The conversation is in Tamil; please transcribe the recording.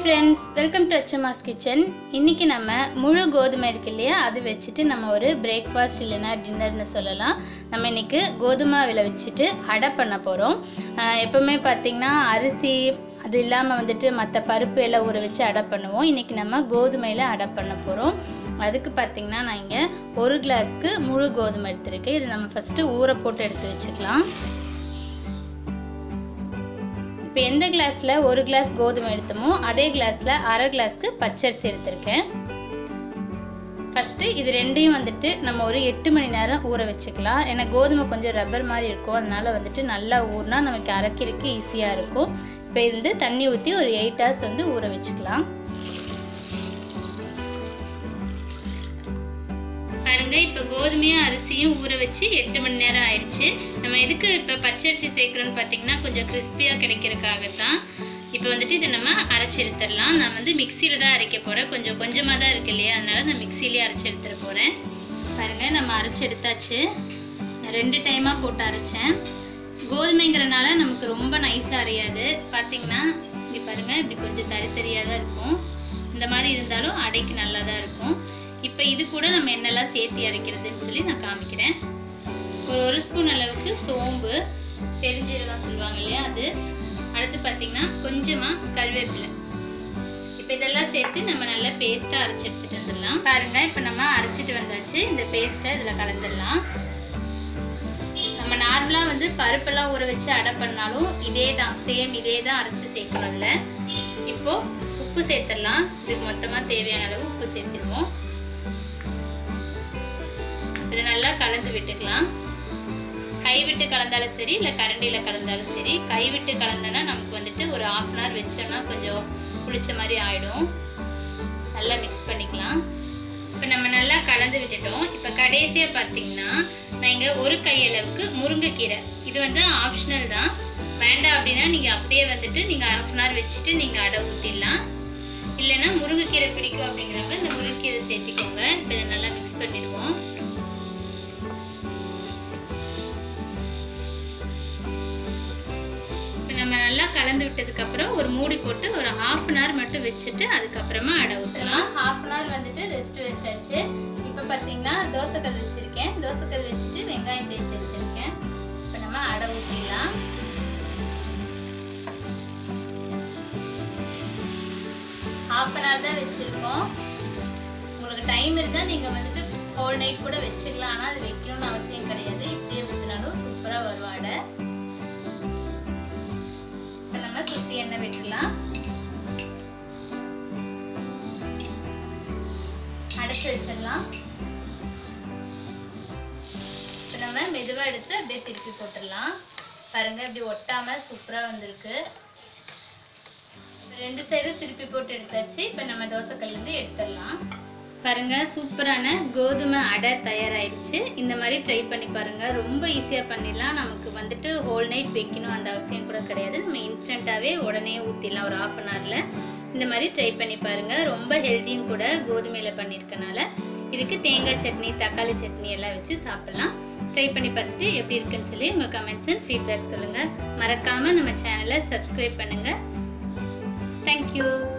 ஃப்ரெண்ட்ஸ் வெல்கம் டு அச்சமாஸ் கிச்சன் இன்றைக்கி நம்ம முழு கோதுமை இருக்கு இல்லையா அது வச்சுட்டு நம்ம ஒரு பிரேக்ஃபாஸ்ட் இல்லைன்னா டின்னர்னு சொல்லலாம் நம்ம இன்றைக்கி கோதுமை விலை வச்சுட்டு அடை பண்ண போகிறோம் எப்போவுமே பார்த்திங்கன்னா அரிசி அது இல்லாமல் வந்துட்டு மற்ற பருப்பு எல்லாம் ஊற வச்சு அடை பண்ணுவோம் இன்றைக்கி நம்ம கோதுமையில் அடை பண்ண போகிறோம் அதுக்கு பார்த்திங்கன்னா நான் இங்கே ஒரு கிளாஸ்க்கு முழு கோதுமை எடுத்திருக்கேன் இது நம்ம ஃபஸ்ட்டு ஊற போட்டு எடுத்து வச்சுக்கலாம் இப்போ எந்த கிளாஸில் ஒரு கிளாஸ் கோதுமை எடுத்தோமோ அதே கிளாஸில் அரை கிளாஸ்க்கு பச்சரிசி எடுத்திருக்கேன் ஃபஸ்ட்டு இது ரெண்டையும் வந்துட்டு நம்ம ஒரு எட்டு மணி நேரம் ஊற வச்சுக்கலாம் ஏன்னா கோதுமை கொஞ்சம் ரப்பர் மாதிரி இருக்கும் அதனால வந்துட்டு நல்லா ஊறினா நமக்கு அரைக்கிறதுக்கு ஈஸியாக இருக்கும் இப்போ இருந்து தண்ணி ஊற்றி ஒரு எயிட் ஹவர்ஸ் வந்து ஊற வச்சுக்கலாம் பாருங்க இப்போ கோதுமையும் அரிசியும் ஊற வச்சு எட்டு மணி நேரம் ஆயிடுச்சு நம்ம எதுக்கு இப்போ பச்சரிசி சேர்க்குறோன்னு பார்த்தீங்கன்னா கொஞ்சம் கிறிஸ்பியாக கிடைக்கிறதுக்காக தான் இப்போ வந்துட்டு இதை நம்ம அரைச்சி எடுத்துடலாம் நான் வந்து மிக்சியில் தான் அரைக்க போகிறேன் கொஞ்சம் கொஞ்சமாக தான் இருக்கு இல்லையா அதனால நான் மிக்சிலேயே அரைச்சி எடுத்துட போகிறேன் பாருங்கள் நம்ம அரைச்சி எடுத்தாச்சு ரெண்டு டைமாக போட்டு அரைச்சேன் கோதுமைங்கிறனால நமக்கு ரொம்ப நைஸாக அரையாது பார்த்தீங்கன்னா இங்கே பாருங்கள் இப்படி கொஞ்சம் தறி தறியாக தான் இருக்கும் இந்த மாதிரி இருந்தாலும் அடைக்கு நல்லா தான் இருக்கும் இப்போ இது கூட நம்ம என்னெல்லாம் சேர்த்து அரைக்கிறதுன்னு சொல்லி நான் காமிக்கிறேன் ஒரு ஒரு ஸ்பூன் அளவுக்கு சோம்பு பெருஞ்சீரகம் சொல்லுவாங்க இல்லையா அது அடுத்து பார்த்தீங்கன்னா கொஞ்சமாக கருவேப்பிலை இப்போ இதெல்லாம் சேர்த்து நம்ம நல்லா பேஸ்ட்டாக அரைச்சி எடுத்துகிட்டு வந்துடலாம் பாருங்க இப்போ நம்ம அரைச்சிட்டு வந்தாச்சு இந்த பேஸ்ட்டை இதில் கலந்துடலாம் நம்ம நார்மலாக வந்து பருப்பெல்லாம் ஊற வச்சு அடை பண்ணாலும் இதே தான் சேம் இதே தான் அரைச்சி சேர்க்கணும்ல இப்போது உப்பு சேர்த்துடலாம் இதுக்கு மொத்தமாக தேவையான அளவு உப்பு சேர்த்துடுவோம் இதை நல்லா கலந்து விட்டுக்கலாம் கைவிட்டு கலந்தாலும் சரி இல்லை கரண்டியில் கலந்தாலும் சரி கைவிட்டு கலந்தோன்னா நமக்கு வந்துட்டு ஒரு ஆஃப் அன் ஹவர் வச்சோம்னா கொஞ்சம் புளிச்ச மாதிரி ஆகிடும் நல்லா மிக்ஸ் பண்ணிக்கலாம் இப்போ நம்ம நல்லா கலந்து விட்டுட்டோம் இப்போ கடைசியாக பார்த்தீங்கன்னா நான் இங்கே ஒரு கையளவுக்கு முருங்கைக்கீரை இது வந்து ஆப்ஷனல் தான் வேண்டாம் அப்படின்னா நீங்கள் அப்படியே வந்துட்டு நீங்கள் ஹாஃப் அன் ஹவர் வச்சுட்டு நீங்கள் அடை ஊற்றிடலாம் இல்லைன்னா முருங்கைக்கீரை பிடிக்கும் அப்படிங்கிறவங்க இந்த முருங்கைக்கீரை சேர்த்திக்கோங்க இப்போ இதை நல்லா மிக்ஸ் பண்ணிடுவோம் இப்போ நம்ம நல்லா கலந்து விட்டதுக்கப்புறம் ஒரு மூடி போட்டு ஒரு ஹாஃப் அன் ஹவர் மட்டும் வச்சுட்டு அதுக்கப்புறமா அடை ஊற்றலாம் ஹாஃப் அன் ஹவர் வந்துட்டு ரெஸ்ட் வச்சாச்சு இப்போ பார்த்தீங்கன்னா தோசைக்கல் வச்சுருக்கேன் தோசைக்கல் வச்சுட்டு வெங்காயம் தேய்ச்சி வச்சுருக்கேன் இப்போ நம்ம அடை ஊற்றிடலாம் ஹாஃப் அன் ஹவர் தான் வச்சுருக்கோம் உங்களுக்கு டைம் இருந்தால் நீங்கள் வந்துட்டு ஹோல் நைட் கூட வச்சுக்கலாம் ஆனால் அது வைக்கணும்னு அவசியம் கிடையாது இப்படியே ஊற்றினாலும் சூப்பராக வரும் அடை இப்போ நம்ம சுற்றி எண்ணெய் விட்டுலாம் அடைச்சி வச்சிடலாம் இப்போ நம்ம மெதுவாக எடுத்து அப்படியே திருப்பி போட்டுடலாம் பாருங்க இப்படி ஒட்டாமல் சூப்பராக வந்திருக்கு ரெண்டு சைடும் திருப்பி போட்டு எடுத்தாச்சு இப்போ நம்ம தோசைக்கல்லேருந்து எடுத்துடலாம் பாருங்க சூப்பரான கோதுமை அடை தயாராகிடுச்சு இந்த மாதிரி ட்ரை பண்ணி பாருங்க ரொம்ப ஈஸியாக பண்ணிடலாம் நமக்கு வந்துட்டு ஹோல் நைட் வைக்கணும் அந்த அவசியம் கூட கிடையாது நம்ம இன்ஸ்டண்ட்டாகவே உடனே ஊற்றிடலாம் ஒரு ஆஃப் அன் ஹவரில் இந்த மாதிரி ட்ரை பண்ணி பாருங்க ரொம்ப ஹெல்த்தியும் கூட கோதுமையில் பண்ணியிருக்கனால இதுக்கு தேங்காய் சட்னி தக்காளி சட்னி எல்லாம் வச்சு சாப்பிட்லாம் ட்ரை பண்ணி பார்த்துட்டு எப்படி இருக்குன்னு சொல்லி உங்கள் கமெண்ட்ஸ் அண்ட் ஃபீட்பேக் சொல்லுங்கள் மறக்காமல் நம்ம சேனலை சப்ஸ்கிரைப் பண்ணுங்கள் தேங்க்யூ